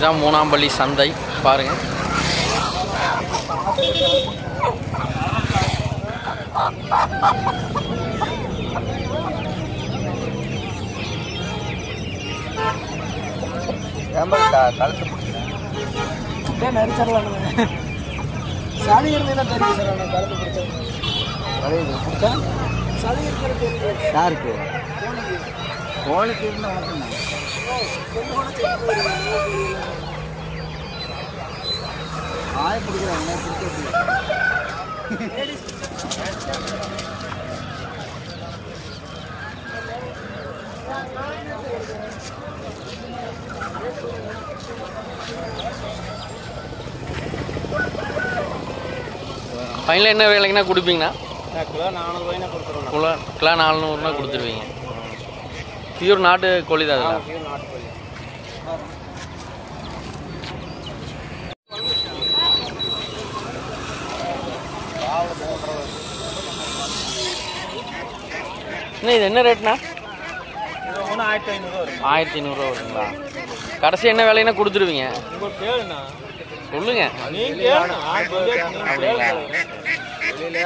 இதுதான் மூணாம்பள்ளி சந்தை பாருங்க ஏன்பா கழுத்து ஏன் நெரிச்சிடலாம் சளி இருந்ததுன்னா தெரியும் சார் நான் கலந்து பிடிச்சேன் வளையுது பிடிச்சா சளி இருக்கிறது தெரியும் யாருக்கு கோழிக்கு இருந்தால் வளர்க்கணும் ஆய பிடிக்கிறாங்க பிடிக்கிறது ஃபைனலாக என்ன விலைக்குன்னா கொடுப்பீங்கண்ணா கிலோ நானூறுவாய்னா கொடுத்துருவோம் கிலோ கிலோ நானூறுனா கொடுத்துருவீங்க பியூர் நாட்டு கோழி தான் அதெல்லாம் நாட்டுக்கோழி என்ன இது என்ன ரேட்ண்ணா இது ஒன்று ஆயிரத்தி ஐநூறுரூவா வரும் ஆயிரத்தி ஐநூறுரூவா வருங்களா கடைசி என்ன விலைன்னா கொடுத்துருவீங்க உங்களுக்கு கேளுண்ணா சொல்லுங்க நீங்க கேளுண்ணா அப்படிங்களா வெளியில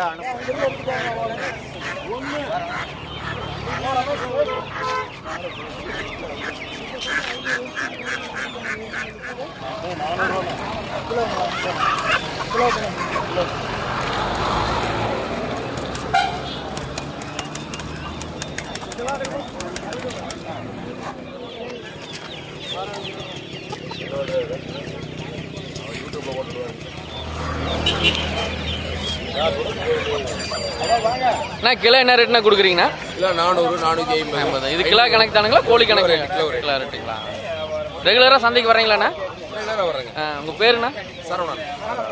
அண்ணா கிலோ என்ன ரேட்னா கொடுக்குறீங்கண்ணா இல்லை நானூறு நானூற்றி ஐம்பது ஐம்பது இது கிலோ கணக்கு தானுங்களா கோழி கணக்கு கிலோ ரேட்டுங்களா ரெகுலராக சந்தைக்கு வர்றீங்களாண்ணா ரெகுலராக வர்றேங்க ஆ, உங்க பேருண்ணா சரவணன்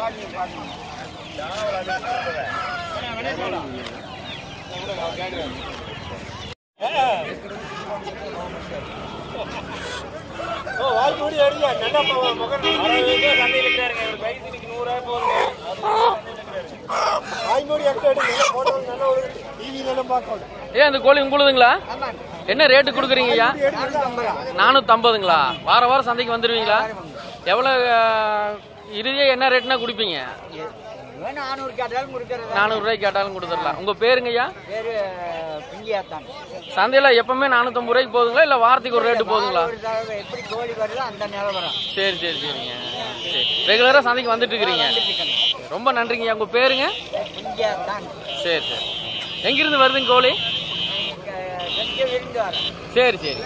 ஓ வாழ்க்கை முடி எடுங்க நல்லா முகம் சந்தையில் இருக்கிறாருங்க இவர் கை திணிக்கு நூறுரூவா போகுங்க வாய்மூடி எடுத்து எடுங்க போட்டோ நல்ல ஒரு டிவியில பார்க்கணும் ஏன் அந்த கோழி உங்களுதுங்களா என்ன ரேட்டு கொடுக்குறீங்க ஐயா நானூற்றம்பதுங்களா வார வாரம் சந்தைக்கு வந்துடுவீங்களா எவ்வளோ இறுதியாக என்ன ரேட்னா கொடுப்பீங்க நானூறு கேட்டாலும் கொடுக்கறது நானூறுரூவாய்க்கு கேட்டாலும் கொடுத்துடலாம் உங்கள் பேருங்க ஐயா பேரு பிங்கியாத்தான் சந்தையில் எப்பவுமே நானூற்றம்பது ரூபாய்க்கு போகுதுங்களா இல்லை வாரத்துக்கு ஒரு ரேட்டு போகுதுங்களா ஒரு தடவை எப்படி கோழி வருதோ அந்த நிலவரம் சரி சரி சரிங்க சரி ரெகுலராக சந்தைக்கு வந்துட்டு இருக்கிறீங்க ரொம்ப நன்றிங்க ஐயா உங்கள் பேருங்க பிங்கியாத்தான் சரி சரி எங்கிருந்து வருதுங்க கோழி கொஞ்சம் விருந்து வரேன் சரி சரி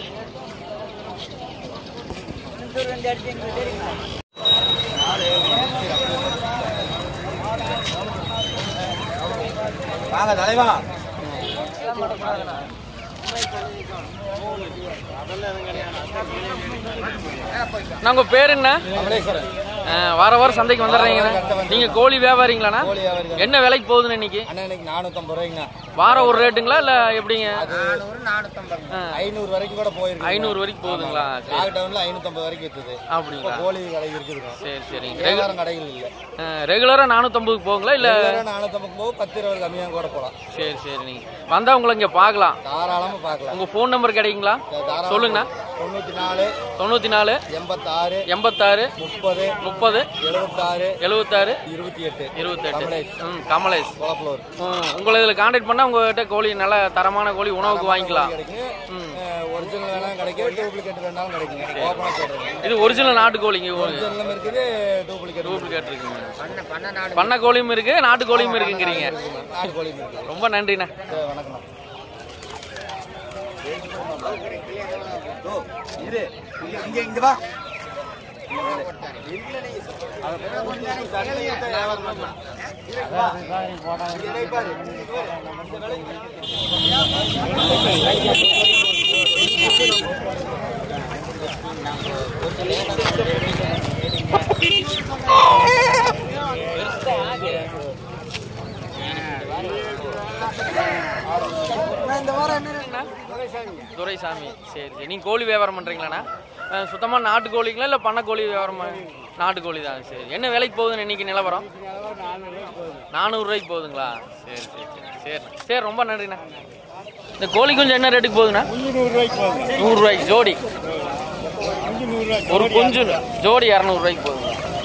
இந்த இடத்துல எங்களுக்கு தெரியுமா வாங்க தலைவா நான் உங்கள் பேர் என்ன கமலேஸ்வரன் ஆ, வார வாரம் சந்தைக்கு வந்துடுறீங்கண்ணா நீங்க கோழி வியாபாரிங்களாண்ணா கோழி வியாபாரி என்ன விலைக்கு போகுதுண்ணா இன்னைக்கு அண்ணா இன்னைக்கு நானூற்றம்பது ரூபாய்ங்கண்ணா வாரம் ஒரு ரேட்டுங்களா இல்ல எப்படிங்க நானூறு நானூற்றம்பது ஆ, ஐநூறு வரைக்கும் கூட போயிருக்கு ஐநூறு வரைக்கும் போகுதுங்களா சரி லாக்டவுன்ல ஐநூற்றம்பது வரைக்கும் விற்றுது இப்போ அப்படிங்களா கோழி கடை இருக்குதுங்க சரி சரிங்க வியாபாரம் கடைகள் இல்லை ரெகுலரா நானூத்தம்பதுக்கு போகுங்களா இல்ல நானூற்றம்பது போக பத்து இருபது கம்மியாக கூட போகலாம் சரி சரி நீங்க வந்தா உங்களை இங்க பார்க்கலாம் தாராளமாக பார்க்கலாம் உங்க ஃபோன் நம்பர் கிடைக்குங்களா தாராளமா சொல்லுங்கண்ணா தொண்ணூற்றி நாலு தொண்ணூத்தி நாலு எண்பத்தாறு எண்பத்தாறு முப்பது முப்பது எழுபத்தாறு எழுபத்தாறு இருபத்தி எட்டு இருபத்தெட்டு கமலேஷ். ம் கமலேஷ் குளப்பலூர் ம், உங்களை இதில் காண்டாக்ட் பண்ணா உங்ககிட்ட கோழி நல்ல தரமான கோழி உணவுக்கு வாங்கிக்கலாம் கிடைக்கும் ஒரிஜினல் வேணாலும் கிடைக்கும் டூப்ளிகேட் வேணாலும் கிடைக்குங்க ஓப்பனாக சொல்கிறேன் இது ஒரிஜினல் நாட்டுக்கோழிங்க ஒரிஜினலும் இருக்குது டூப்ளிகேட் டூப்ளிகேட் இருக்குங்க பண்ண பண்ண நாடு பண்ணை கோழியும் இருக்கு நாட்டு கோழியும் இருக்குங்கிறீங்க நாட்டு கோழி இருக்குது ரொம்ப நன்றிண்ணா சரி, வணக்கம் இரு இங்க இங்க வா இந்த வாரம் என்ன துரைசாமி சரி சரி நீங்கள் கோழி வியாபாரம் பண்ணுறீங்களாண்ணா சுத்தமாக நாட்டு கோழிங்களா இல்லை பண்ணை கோழி வியாபாரம் நாட்டு கோழி தான் சரி என்ன விலைக்கு போகுதுன்னு இன்னைக்கு நிலவரம் நானூறுரூவாய்க்கு போகுதுங்களா சரி சரி சரி சரி சரி ரொம்ப நன்றிண்ணா இந்த கோழி கொஞ்சம் என்ன ரேட்டுக்கு போகுதுண்ணா நூறுரூவாய்க்கு போகுது நூறுரூவாய்க்கு ஜோடி அஞ்சு நூறுரூவா இரநூறுவா ஒரு குஞ்சு ஜோடி இரநூறுவாய்க்கு போகுங்க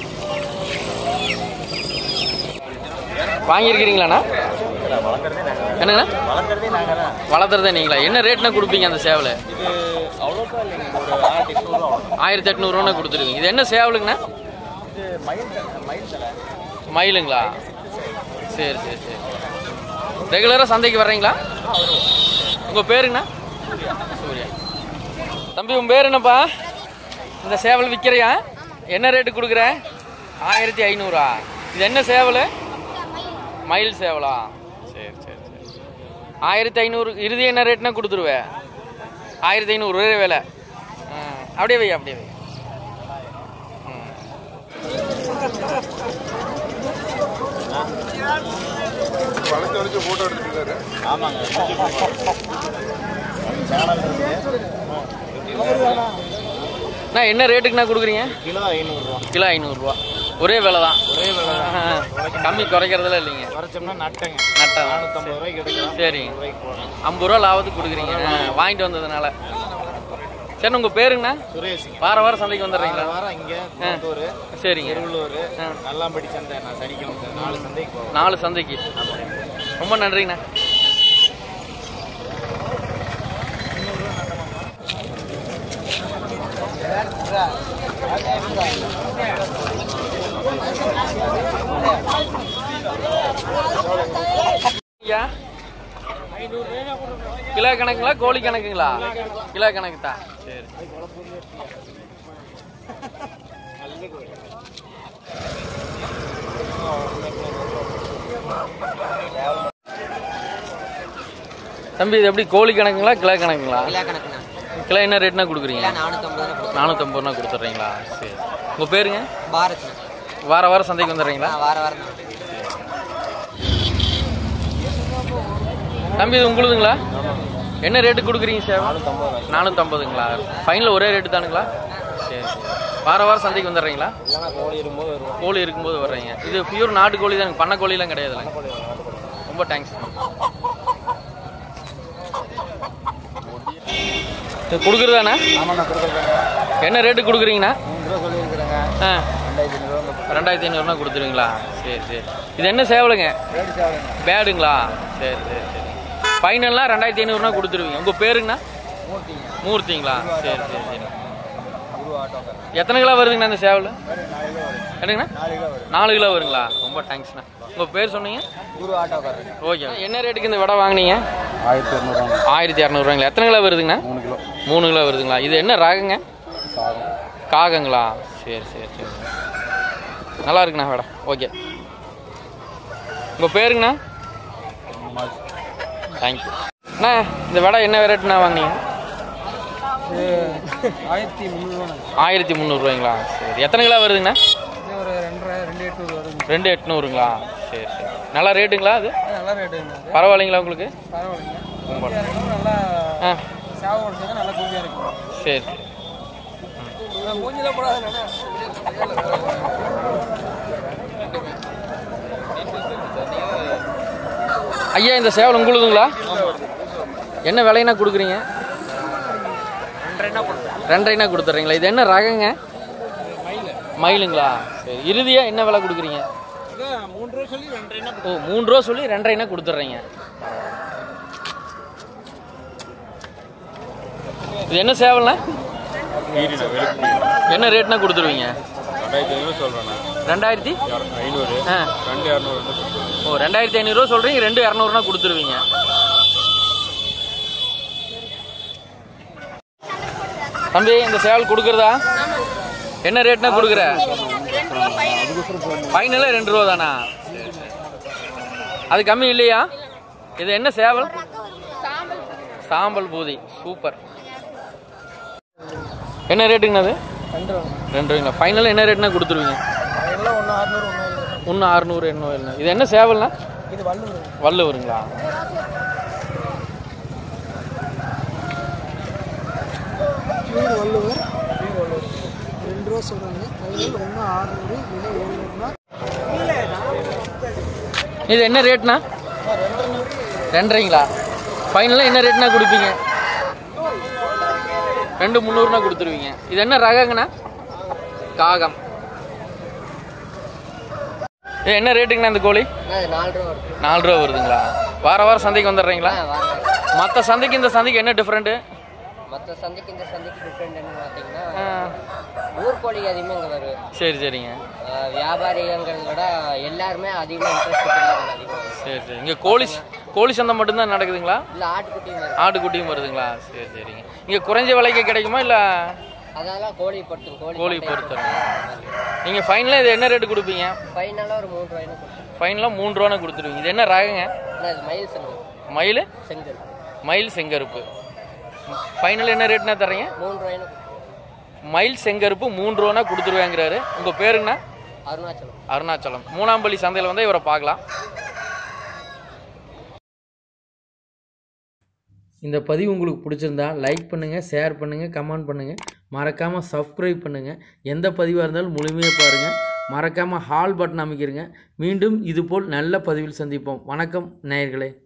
வாங்கியிருக்கிறீங்களாண்ணா என்னங்கண்ணா வளர்க்குறதே நாங்கள் தான் வளர்த்துறதே நீங்களா என்ன ரேட்னா கொடுப்பீங்க அந்த சேவலை இது அவ்வளோக்கா இல்லைங்க ஒரு ஆயிரத்தி எட்நூறுவா ஆயிரத்தி எட்நூறுவா கொடுத்துருவீங்க இது என்ன சேவலுங்கண்ணா இது மயில் மயில் தலை மயிலுங்களா சரி சரி சரி ரெகுலராக சந்தைக்கு வர்றீங்களா உங்கள் பேருங்கண்ணா சூர்யா தம்பி உன் பேர் என்னப்பா இந்த சேவல் விற்கிறியா என்ன ரேட்டு கொடுக்குற ஆயிரத்தி ஐநூறா இது என்ன சேவல் மயில் சேவலா சரி சரி சரி ஆயிரத்தி ஐநூறு இறுதி என்ன ரேட்னா கொடுத்துருவேன் ஆயிரத்தி ஐநூறு ஒரே வேலை ஆ, அப்படியே வை அப்படியே வை ம். ஆமாங்க சேனல் அண்ணா என்ன ரேட்டுக்குண்ணா கொடுக்குறீங்க கிலோ ஐநூறுரூவா கிலோ ஐநூறுரூவா ஒரே விலை தான் ஒரே விலை கம்மி குறைக்கிறதுல இல்லைங்க குறைச்சோம்னா நட்டங்க நட்டா நானூற்றம்பது ரூபாய்க்கு எடுக்கலாம் சரிங்க ரூபாய்க்கு போகலாம் ஐம்பது ரூபா லாபத்துக்கு கொடுக்குறீங்க ஆ, வாங்கிட்டு வந்ததுனால சரி உங்கள் பேருங்கண்ணா சுரேஷுங்க வார வாரம் சந்தைக்கு வந்துடுறீங்களா வாரம் இங்கே கோத்தூர் சரிங்க திருவள்ளூர் நல்லாம்படி சந்தை நான் சனிக்கிழமை நாலு சந்தைக்கு போவேன் நாலு சந்தைக்கு ரொம்ப நன்றிங்கண்ணா ஐயா கிலோ கணக்குங்களா கோழி கணக்குங்களா கிலோ கணக்கு தான் சரி தம்பி இது எப்படி கோழி கணக்குங்களா கிலோ கணக்குங்களா கிலோ கணக்குண்ணா கிலோ என்ன ரேட்னா கொடுக்குறீங்க கிலோ நானூற்றம்பது ரூபா கொடுக்கும் நானூற்றம்பது ரூபா கொடுத்துட்றீங்களா சரி உங்கள் பேருங்க பாரத்ண்ணா வார வாரம் சந்தைக்கு வந்துடுறீங்களா நான் வார வாரம் தம்பி இது உங்களுதுங்களா என்ன ரேட்டு கொடுக்குறீங்க சேவை நானூற்றம்பதுங்களா ஃபைனல் ஒரே ரேட்டு தானுங்களா சரி வார வாரம் சந்தைக்கு வந்துடுறீங்களா இல்லைன்னா கோழி இருக்கும்போது வருவோம் கோழி இருக்கும்போது வர்றீங்க இது பியூர் நாட்டு கோழி தான் பண்ண கோழிலாம் கிடையாதுல்ல ரொம்ப தேங்க்ஸ் இது கொடுக்குறதாண்ணா ஆமாண்ணா கொடுக்குறேங்க என்ன ரேட்டு கொடுக்குறீங்கண்ணா மூணு ரூபா சொல்லியிருக்கிறேங்க ஆ ரெண்டாயிரத்தி ஐநூறுவா ரெண்டாயிரத்தி ஐநூறுனா கொடுத்துருவீங்களா சரி சரி இது என்ன சேவலுங்க ரேடு சேவலுங்க பேடுங்களா சரி சரி சரி ஃபைனல்லாம் ரெண்டாயிரத்தி ஐநூறுனா கொடுத்துருவீங்க உங்கள் பேருங்கண்ணா மூர்த்திங்க மூர்த்திங்களா சரி சரி சரி குரு ஆட்டோக்காரன் எத்தனை கிலோ வருதுங்கண்ணா இந்த சேவல் வேறு நாலு கிலோ வரும் என்னங்கண்ணா நாலு கிலோ வரும் நாலு கிலோ வருங்களா ரொம்ப தேங்க்ஸ்ண்ணா உங்கள் பேர் சொன்னீங்க குரு ஆட்டோக்காரங்க ஓகே என்ன ரேட்டுக்கு இந்த வடை வாங்குனீங்க ஆயிரத்தி இரநூறுவா ஆயிரத்தி இரநூறுவாங்களா எத்தனை கிலோ வருதுங்கண்ணா மூணு கிலோ மூணு கிலோ வருதுங்களா இது என்ன ராகங்க சாதம் காகங்களா சரி சரி சரி நல்லா இருக்குண்ணா வடை ஓகே உங்கள் பேருங்கண்ணா தேங்க்யூ அண்ணா இந்த வடை என்ன வெரைட்டிண்ணா வாங்குனீங்க ஆயிரத்தி முந்நூறுவா ஆயிரத்தி முந்நூறுவாய்ங்களா சரி எத்தனை கிலோ வருதுங்கண்ணா ஒரு ரெண்டரை ரெண்டு எட்நூறு வருங்க ரெண்டு எட்நூறுங்களா சரி சரி நல்லா ரேட்டுங்களா அது நல்லா ரேட்டுங்க பரவாயில்லைங்களா உங்களுக்கு பரவாயில்லைங்க ரொம்ப நல்லா ஆ சேவை உடச்சது நல்லா குஞ்சியாக இருக்கும் சரி சரி மூஞ்சில போடாது ஐயா இந்த சேவல் உங்களுதுங்களா என்ன விலைனா கொடுக்குறீங்க ரெண்டரைனா கொடுத்துட்றீங்களா இது என்ன ரகங்க மயிலுங்களா சரி இறுதியாக என்ன விலை கொடுக்குறீங்க மூணு ரூபா சொல்லி ரெண்டு ஓ மூணு ரூபா சொல்லி ரெண்டரைனா கொடுத்துட்றீங்க இது என்ன சேவல்னா என்ன ரேட்னா கொடுத்துருவீங்க ரெண்டாயிரத்தி ஐநூறு சொல்கிறேன் ரெண்டாயிரத்தி ஐநூறு ஆ ரெண்டு இரநூறு ஓ ரெண்டாயிரத்தி ஐநூறுரூவா சொல்கிறீங்க ரெண்டு இரநூறுனா கொடுத்துருவீங்க தம்பி இந்த சேவல் கொடுக்குறதா என்ன ரேட்னா கொடுக்குற ஃபைனலாக ரெண்டு ரூபா தானா அது கம்மி இல்லையா இது என்ன சேவல் சாம்பல் பூதி சூப்பர் என்ன ரேட்டுங்கண்ணா அது ரெண்டு ரூபாய்ங்களா ஃபைனலாக என்ன ரேட்னா கொடுத்துருவீங்க எல்லாம் ஒன்று அறுநூறு ஒன்று ஒன்று அறுநூறு எண்ணூறு எழுநூறு இது என்ன சேவல்னா இது வல்லூர் வள்ளுவருங்களா வீடு வள்ளுவர் வீடு வள்ளுவர் ரெண்டு ரூபா சொல்கிறாங்க அதில் ஒன்று ஆறுநூறு இது எழுநூறுனா இது என்ன ரேட்னா ரெண்டரைங்களா ஃபைனலாக என்ன ரேட்னா கொடுப்பீங்க ரெண்டு முந்நூறுனா கொடுத்துருவீங்க இது என்ன ரகங்கண்ணா காகம் இது என்ன ரேட்டுங்கண்ணா இந்த கோழி நாலு ரூபா வருது நாலு ரூபா வருதுங்களா வார வாரம் சந்தைக்கு வந்துடுறீங்களா வாங்க மற்ற சந்தைக்கு இந்த சந்தைக்கு என்ன டிஃப்ரெண்ட்டு மற்ற சந்தைக்கு இந்த சந்தைக்கு டிஃப்ரெண்ட் என்ன பார்த்தீங்கன்னா ஊர் கோழி அதிகமாக இங்கே வரும் சரி சரிங்க ஆஹ் வியாபாரிங்கிறத விட எல்லாருமே அதிகமாக இன்ட்ரெஸ்ட் அதிகமாக சரி சரி இங்கே கோழி கோழி சந்தை மட்டும்தான் நடக்குதுங்களா இல்லை ஆட்டுக்குட்டியும் வரும் ஆட்டுக்குட்டியும் வருதுங்களா சரி சரிங்க இங்கே குறைஞ்ச விலைக்கு கிடைக்குமா இல்லை அதெல்லாம் கோழி பொறுத்து கோழி கோழி பொறுத்து நீங்கள் ஃபைனலாக இது என்ன ரேட்டு கொடுப்பீங்க ஃபைனலாக ஒரு மூணு ரூபாய்னு கொடுத்தேன் ஃபைனலாக மூணு ரூபான்னு கொடுத்துருவீங்க இது என்ன ரகங்க ஆனால் இது மயில் செங்கல் மயில் செங்கல் மயில் செங்கருப்பு ஃபைனல் என்ன ரேட்னா தர்றீங்க மூணு ரூபாய்னு கொடுத்தேன் மயில் செங்கருப்பு மூணு ரூபானா கொடுத்துருவேங்கிறாரு உங்கள் பேருங்கண்ணா அருணாச்சலம் அருணாச்சலம் மூணாம்பள்ளி சந்தையில் வந்து இவரை பார்க்கலாம் இந்த பதிவு உங்களுக்கு பிடிச்சிருந்தா லைக் பண்ணுங்கள் ஷேர் பண்ணுங்கள் கமெண்ட் பண்ணுங்கள் மறக்காமல் சப்ஸ்கிரைப் பண்ணுங்கள் எந்த பதிவாக இருந்தாலும் முழுமையாக பாருங்கள் மறக்காமல் ஹால் பட்டன் அமைக்கிறங்க மீண்டும் இதுபோல் நல்ல பதிவில் சந்திப்போம் வணக்கம் நேயர்களே